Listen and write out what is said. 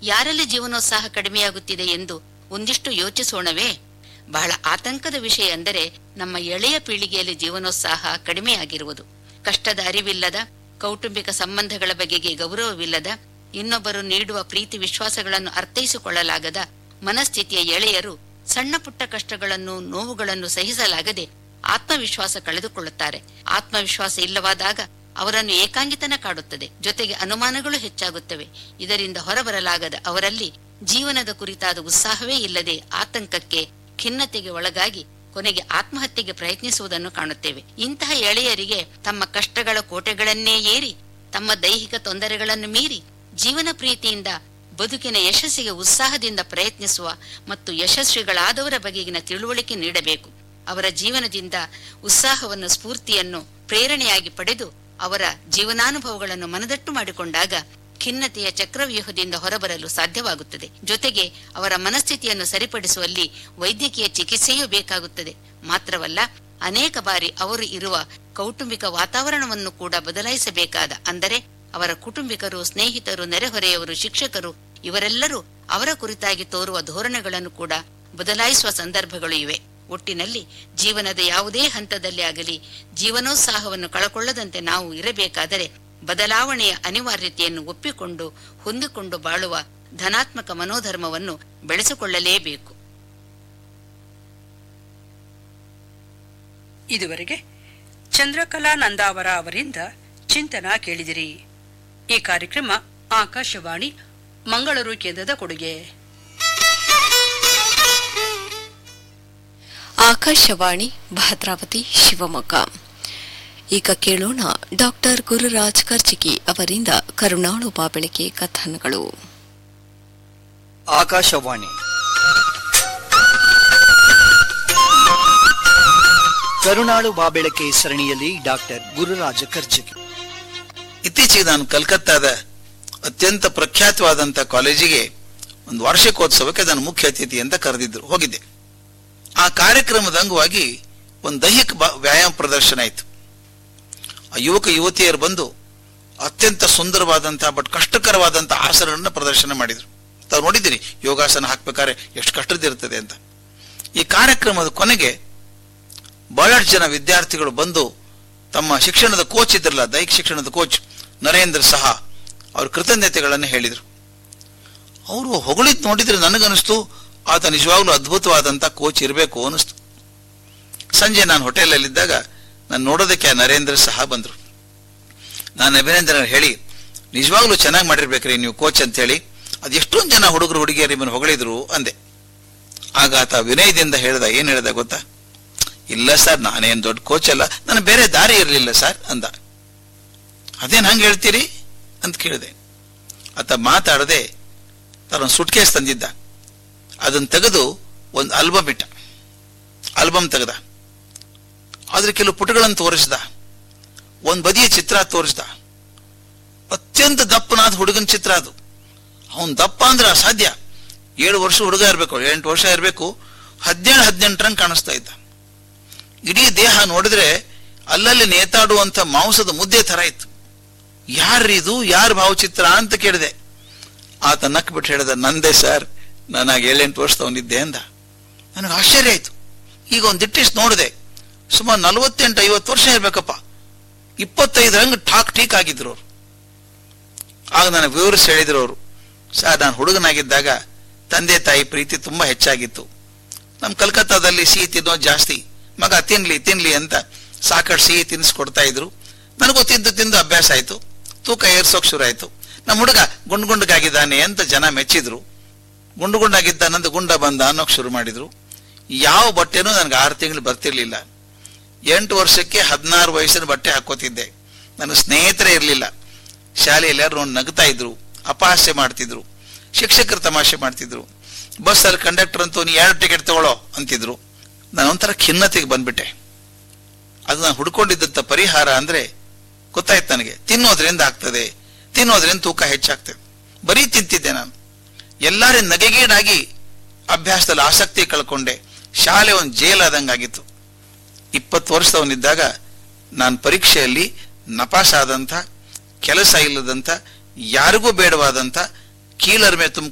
ಯಾರಲ್ಲಿ ಜೀವನೋತ್ಸಾಹ ಕಡಿಮೆಯಾಗುತ್ತಿದೆ ಎಂದು ಒಂದಿಷ್ಟು ಯೋಚಿಸೋಣವೇ ಬಹಳ ಆತಂಕದ ವಿಷಯ ಅಂದರೆ ನಮ್ಮ ಎಳೆಯ ಪೀಳಿಗೆಯಲ್ಲಿ ಜೀವನೋತ್ಸಾಹ ಕಡಿಮೆಯಾಗಿರುವುದು ಕಷ್ಟದ ಅರಿವಿಲ್ಲದ ಕೌಟುಂಬಿಕ ಸಂಬಂಧಗಳ ಬಗೆಗೆ ಗೌರವವಿಲ್ಲದ ಇನ್ನೊಬ್ಬರು ನೀಡುವ ಪ್ರೀತಿ ವಿಶ್ವಾಸಗಳನ್ನು ಅರ್ಥೈಸಿಕೊಳ್ಳಲಾಗದ ಮನಸ್ಥಿತಿಯ ಎಳೆಯರು ಸಣ್ಣ ಪುಟ್ಟ ಕಷ್ಟಗಳನ್ನು ನೋವುಗಳನ್ನು ಸಹಿಸಲಾಗದೆ ಆತ್ಮವಿಶ್ವಾಸ ಕಳೆದುಕೊಳ್ಳುತ್ತಾರೆ ಆತ್ಮವಿಶ್ವಾಸ ಇಲ್ಲವಾದಾಗ ಅವರನ್ನು ಏಕಾಂಗಿತನ ಕಾಡುತ್ತದೆ ಜೊತೆಗೆ ಅನುಮಾನಗಳು ಹೆಚ್ಚಾಗುತ್ತವೆ ಇದರಿಂದ ಹೊರಬರಲಾಗದ ಅವರಲ್ಲಿ ಜೀವನದ ಕುರಿತಾದ ಉತ್ಸಾಹವೇ ಇಲ್ಲದೆ ಆತಂಕಕ್ಕೆ ಖಿನ್ನತೆಗೆ ಒಳಗಾಗಿ ಕೊನೆಗೆ ಆತ್ಮಹತ್ಯೆಗೆ ಪ್ರಯತ್ನಿಸುವುದನ್ನು ಕಾಣುತ್ತೇವೆ ಇಂತಹ ಎಳೆಯರಿಗೆ ತಮ್ಮ ಕಷ್ಟಗಳ ಕೋಟೆಗಳನ್ನೇ ಏರಿ ತಮ್ಮ ದೈಹಿಕ ತೊಂದರೆಗಳನ್ನು ಮೀರಿ ಜೀವನ ಪ್ರೀತಿಯಿಂದ ಬದುಕಿನ ಯಶಸ್ಸಿಗೆ ಉತ್ಸಾಹದಿಂದ ಪ್ರಯತ್ನಿಸುವ ಮತ್ತು ಯಶಸ್ವಿಗಳಾದವರ ಬಗೆಗಿನ ತಿಳುವಳಿಕೆ ನೀಡಬೇಕು ಅವರ ಜೀವನದಿಂದ ಉತ್ಸಾಹವನ್ನು ಸ್ಫೂರ್ತಿಯನ್ನು ಪ್ರೇರಣೆಯಾಗಿ ಪಡೆದು ಅವರ ಜೀವನಾನುಭವಗಳನ್ನು ಮನದಟ್ಟು ಮಾಡಿಕೊಂಡಾಗ ಖಿನ್ನತೆಯ ಚಕ್ರವ್ಯೂಹದಿಂದ ಹೊರಬರಲು ಸಾಧ್ಯವಾಗುತ್ತದೆ ಜೊತೆಗೆ ಅವರ ಮನಸ್ಥಿತಿಯನ್ನು ಸರಿಪಡಿಸುವಲ್ಲಿ ವೈದ್ಯಕೀಯ ಚಿಕಿತ್ಸೆಯೂ ಬೇಕಾಗುತ್ತದೆ ಮಾತ್ರವಲ್ಲ ಅನೇಕ ಬಾರಿ ಅವರು ಇರುವ ಕೌಟುಂಬಿಕ ವಾತಾವರಣವನ್ನು ಕೂಡ ಬದಲಾಯಿಸಬೇಕಾದ ಅಂದರೆ ಅವರ ಕುಟುಂಬಿಕರು ಸ್ನೇಹಿತರು ನೆರೆಹೊರೆಯವರು ಶಿಕ್ಷಕರು ಇವರೆಲ್ಲರೂ ಅವರ ಕುರಿತಾಗಿ ತೋರುವ ಧೋರಣೆಗಳನ್ನು ಕೂಡ ಬದಲಾಯಿಸುವ ಸಂದರ್ಭಗಳು ಇವೆ ಒಟ್ಟಿನಲ್ಲಿ ಜೀವನದ ಯಾವುದೇ ಹಂತದಲ್ಲಿ ಆಗಲಿ ಜೀವನೋತ್ಸಾಹವನ್ನು ಕಳಕೊಳ್ಳದಂತೆ ನಾವು ಇರಬೇಕಾದರೆ ಬದಲಾವಣೆಯ ಅನಿವಾರ್ಯತೆಯನ್ನು ಒಪ್ಪಿಕೊಂಡು ಹೊಂದಿಕೊಂಡು ಬಾಳುವ ಧನಾತ್ಮಕ ಮನೋಧರ್ಮವನ್ನು ಬೆಳೆಸಿಕೊಳ್ಳಲೇಬೇಕು ಇದುವರೆಗೆ ಚಂದ್ರಕಲಾ ನಂದಾವರ ಅವರಿಂದ ಚಿಂತನ ಕೇಳಿದಿರಿ ಈ ಕಾರ್ಯಕ್ರಮ ಆಕಾಶವಾಣಿ ಮಂಗಳೂರು ಕೇಂದ್ರದ ಕೊಡುಗೆ ಆಕಾಶವಾಣಿ ಭದ್ರಾವತಿ ಶಿವಮೊಗ್ಗ ಈಗ ಕೇಳೋಣ ಡಾಕ್ಟರ್ ಗುರುರಾಜ್ ಕರ್ಚಿಗಿ ಅವರಿಂದ ಕರುಣಾಳು ಬಾಬೆಳಕೆ ಕಥನಗಳು ಆಕಾಶವಾಣಿ ಕರುಣಾಳು ಬಾಬೆಳಕೆ ಸರಣಿಯಲ್ಲಿ ಡಾಕ್ಟರ್ ಗುರುರಾಜ ಕರ್ಜಗಿ ಇತ್ತೀಚೆಗೆ ನಾನು ಕಲ್ಕತ್ತಾದ ಅತ್ಯಂತ ಪ್ರಖ್ಯಾತವಾದಂಥ ಕಾಲೇಜಿಗೆ ಒಂದು ವಾರ್ಷಿಕೋತ್ಸವಕ್ಕೆ ನಾನು ಮುಖ್ಯ ಅತಿಥಿ ಅಂತ ಕರೆದಿದ್ರು ಹೋಗಿದ್ದೆ ಆ ಕಾರ್ಯಕ್ರಮದ ಅಂಗವಾಗಿ ಒಂದು ದೈಹಿಕ ಬ- ವ್ಯಾಯಾಮ ಪ್ರದರ್ಶನ ಆಯಿತು ಆ ಯುವಕ ಯುವತಿಯರು ಬಂದು ಅತ್ಯಂತ ಸುಂದರವಾದಂತಹ ಬಟ್ ಕಷ್ಟಕರವಾದಂತಹ ಆಸನಗಳನ್ನ ಪ್ರದರ್ಶನ ಮಾಡಿದ್ರು ತಾವು ನೋಡಿದ್ದೀರಿ ಯೋಗಾಸನ ಹಾಕ್ಬೇಕಾದ್ರೆ ಎಷ್ಟು ಕಷ್ಟದಿರ್ತದೆ ಅಂತ ಈ ಕಾರ್ಯಕ್ರಮದ ಕೊನೆಗೆ ಬಹಳಷ್ಟು ಜನ ವಿದ್ಯಾರ್ಥಿಗಳು ಬಂದು ತಮ್ಮ ಶಿಕ್ಷಣದ ಕೋಚ್ ಇದ್ರಲ್ಲ ದೈಹಿಕ ಶಿಕ್ಷಣದ ಕೋಚ್ ನರೇಂದ್ರ ಸಹ ಅವ್ರ ಕೃತಜ್ಞತೆಗಳನ್ನು ಹೇಳಿದರು ಅವರು ಹೊಗಳಿದ್ ನೋಡಿದ್ರೆ ನನಗನಿಸ್ತು ಆತ ನಿಜವಾಗ್ಲೂ ಅದ್ಭುತವಾದಂತ ಕೋಚ್ ಇರಬೇಕು ಅನಿಸ್ತು ಸಂಜೆ ನಾನು ಹೋಟೆಲಲ್ಲಿದ್ದಾಗ ನಾನು ನೋಡೋದಕ್ಕೆ ಆ ನರೇಂದ್ರ ಸಹ ಬಂದರು ನಾನು ಅಭಿನಂದನೆ ಹೇಳಿ ನಿಜವಾಗ್ಲೂ ಚೆನ್ನಾಗಿ ಮಾಡಿರ್ಬೇಕ್ರಿ ನೀವು ಕೋಚ್ ಅಂತ ಹೇಳಿ ಅದು ಎಷ್ಟೊಂದು ಜನ ಹುಡುಗರು ಹುಡುಗಿಯರು ನಿಮ್ಮನ್ನು ಹೊಗಳಿದ್ರು ಅಂದೆ ಆಗ ಆತ ವಿನಯದಿಂದ ಹೇಳ್ದ ಏನ್ ಹೇಳ್ದ ಗೊತ್ತಾ ಇಲ್ಲ ಸರ್ ನಾನೇನ್ ದೊಡ್ಡ ಕೋಚ್ ಅಲ್ಲ ನಾನು ಬೇರೆ ದಾರಿ ಇರಲಿಲ್ಲ ಸರ್ ಅಂದ ಅದೇನ್ ಹಂಗೆ ಹೇಳ್ತೀರಿ ಅಂತ ಕೇಳಿದೆ ಆತ ಮಾತಾಡದೆ ತಾನೊಂದು ಸುಟ್ಕೇಸ್ ತಂದಿದ್ದ ಅದನ್ನ ತೆಗೆದು ಒಂದು ಆಲ್ಬಮ್ ಇಟ್ಟ ಆಲ್ಬಮ್ ತೆಗೆದ ಆದ್ರೆ ಕೆಲವು ಪುಟಗಳನ್ನು ತೋರಿಸ್ದ ಒಂದ್ ಬದಿಯ ಚಿತ್ರ ತೋರಿಸ್ದ ಅತ್ಯಂತ ದಪ್ಪನಾದ ಹುಡುಗನ ಚಿತ್ರ ಅದು ಅವನ್ ದಪ್ಪ ಅಂದ್ರೆ ಅಸಾಧ್ಯ ಏಳು ವರ್ಷ ಹುಡುಗ ಇರಬೇಕು ಎಂಟು ವರ್ಷ ಇರಬೇಕು ಹದಿನೇಳು ಹದಿನೆಂಟರಂಗ್ ಕಾಣಿಸ್ತಾ ಇದ್ದ ಇಡೀ ದೇಹ ನೋಡಿದ್ರೆ ಅಲ್ಲಲ್ಲಿ ನೇತಾಡುವಂತ ಮಾಂಸದ ಮುದ್ದೆ ತರ ಇತ್ತು ಯಾರಿದು ಯಾರ ಭಾವಚಿತ್ರ ಅಂತ ಕೇಳಿದೆ ಆತ ನಕ್ ಬಿಟ್ಟು ಹೇಳಿದ ನಂದೇ ಸರ್ ನಾನಾಗ ಏಳೆಂಟು ವರ್ಷದವನಿದ್ದೆ ಅಂದ ನನಗೆ ಆಶ್ಚರ್ಯ ಆಯ್ತು ಈಗ ಒಂದು ದಿಟ್ಟಿಸ್ ನೋಡಿದೆ ಸುಮಾರು ನಲವತ್ತೆಂಟು ಐವತ್ತು ವರ್ಷ ಇರ್ಬೇಕಪ್ಪ ಇಪ್ಪತ್ತೈದು ರಂಗ್ ಠಾಕ್ ಟೀಕ್ ಆಗಿದ್ರು ಅವ್ರು ಆಗ ನನಗೆ ವಿವರಿಸಿ ಹೇಳಿದ್ರು ಅವರು ಸರ್ ನಾನು ಹುಡುಗನಾಗಿದ್ದಾಗ ತಂದೆ ತಾಯಿ ಪ್ರೀತಿ ತುಂಬಾ ಹೆಚ್ಚಾಗಿತ್ತು ನಮ್ಮ ಕಲ್ಕತ್ತಾದಲ್ಲಿ ಸಿಹಿ ತಿನ್ನೋದು ಜಾಸ್ತಿ ಮಗ ತಿನ್ಲಿ ತಿನ್ಲಿ ಅಂತ ಸಾಕಷ್ಟು ಸಿಹಿ ತಿನ್ನಿಸ್ಕೊಡ್ತಾ ಇದ್ರು ನನಗೂ ತಿಂದು ತಿಂದು ಅಭ್ಯಾಸ ಆಯ್ತು ತೂಕ ಏರ್ಸೋಕ್ ಶುರು ಆಯ್ತು ನಮ್ಮ ಹುಡುಗ ಗುಂಡ್ ಗುಂಡಗಾಗಿದ್ದಾನೆ ಅಂತ ಜನ ಮೆಚ್ಚಿದ್ರು ಗುಂಡು ಗುಂಡಾಗಿದ್ದಾನಂತ ಗುಂಡ ಬಂದ ಅನ್ನೋಕ್ ಶುರು ಮಾಡಿದ್ರು ಯಾವ ಬಟ್ಟೆನೂ ನನಗೆ ಆರು ತಿಂಗಳು ಬರ್ತಿರ್ಲಿಲ್ಲ ಎಂಟು ವರ್ಷಕ್ಕೆ ಹದಿನಾರು ವಯಸ್ಸಿನ ಬಟ್ಟೆ ಹಾಕೋತಿದ್ದೆ ನನ್ನ ಸ್ನೇಹಿತರೇ ಇರಲಿಲ್ಲ ಶಾಲೆಯಲ್ಲಿ ಯಾರು ನೋಡಿ ನಗ್ತಾ ಇದ್ರು ಅಪಹಾಸ್ಯ ಮಾಡ್ತಿದ್ರು ಶಿಕ್ಷಕರು ತಮಾಷೆ ಮಾಡ್ತಿದ್ರು ಬಸ್ಸಲ್ಲಿ ಕಂಡಕ್ಟರ್ ಅಂತೂ ನೀ ಎರಡು ಟಿಕೆಟ್ ತಗೊಳ್ಳೋ ಅಂತಿದ್ರು ನಾನು ಒಂಥರ ಖಿನ್ನತೆಗೆ ಬಂದ್ಬಿಟ್ಟೆ ಅದು ನಾನು ಹುಡ್ಕೊಂಡಿದ್ದಂಥ ಪರಿಹಾರ ಅಂದ್ರೆ ಗೊತ್ತಾಯ್ತು ನನಗೆ ತಿನ್ನೋದ್ರಿಂದ ಆಗ್ತದೆ ತಿನ್ನೋದ್ರಿಂದ ತೂಕ ಹೆಚ್ಚಾಗ್ತದೆ ಬರೀ ತಿಂತಿದ್ದೆ ನಾನು ಎಲ್ಲಾರೇ ನಗೆಗೀಡಾಗಿ ಅಭ್ಯಾಸದಲ್ಲಿ ಆಸಕ್ತಿ ಕಳ್ಕೊಂಡೆ ಶಾಲೆ ಒಂದು ಜೈಲ್ ಆದಂಗಾಗಿತ್ತು ಇಪ್ಪತ್ತು ವರ್ಷದವನಿದ್ದಾಗ ನಾನು ಪರೀಕ್ಷೆಯಲ್ಲಿ ನಪಾಸಾದಂಥ ಕೆಲಸ ಇಲ್ಲದಂಥ ಯಾರಿಗೂ ಬೇಡವಾದಂಥ ಕೀಲರ್ಮೆ ತುಂಬ